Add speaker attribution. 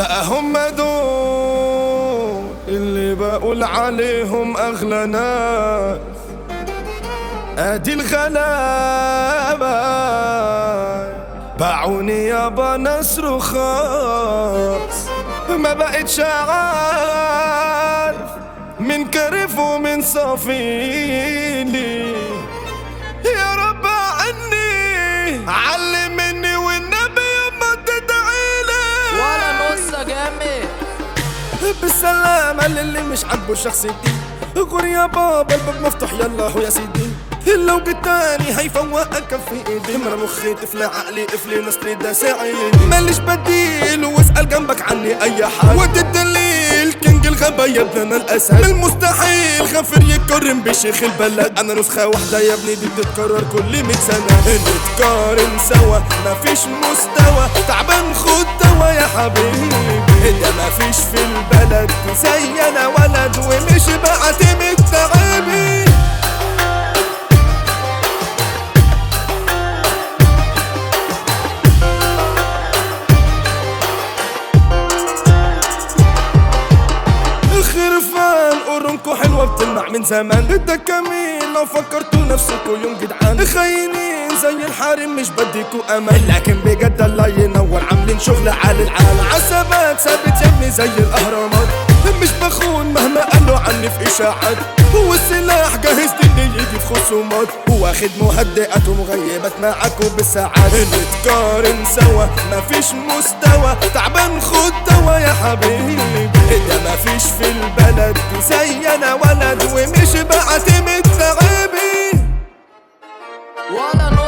Speaker 1: بقى هم دول اللي بقول عليهم اغلى ناس ادي الغلابة باعوني يابا ناس رخاص ما بقتش عارف من كرف ومن صفيلي يا رب عني علمني والنبي ما تدعيلي
Speaker 2: ولا نص جامد
Speaker 1: بالسلامة للي مش عاجبه شخصيتي غور يا بابا الباب مفتوح يلا هو يا سيدي لو قدامي هيفوقك في ايدي من مخي طفل عقلي قفلي نصلي ده سعيد ماليش بديل واسأل جنبك عني اي حد وانت الدليل كينج الغابة يا ابننا الاسد من المستحيل غفر يتقارن بشيخ البلد انا نسخة واحدة يا ابني دي بتتكرر كل 100 سنة نتقارن سوا مفيش مستوى تعبان خد دوا يا حبيبي ده مفيش في البلد زي انا ولد ومش بعتمد تعبي خرفان قرونكو حلوة بتلمع من زمان ده كمين لو فكرتوا نفسكوا يوم جدعان خاينين زي الحارم مش بديكوا امان لكن بجد الله ينور عاملين شغل على العالم عسبات ثابت يا ابني زي الاهرامات مش بخون مهما قالوا عني في اشاعات هو السلاح جاهز للي يجي في خصومات واخد مهدئات ومغيبات معاكوا بالساعات نتقارن سوا مفيش مستوى تعبان خد دوا يا حبيبي ده مفيش في البلد زي انا ولد ومش بعتمد تعبي
Speaker 2: ولا نص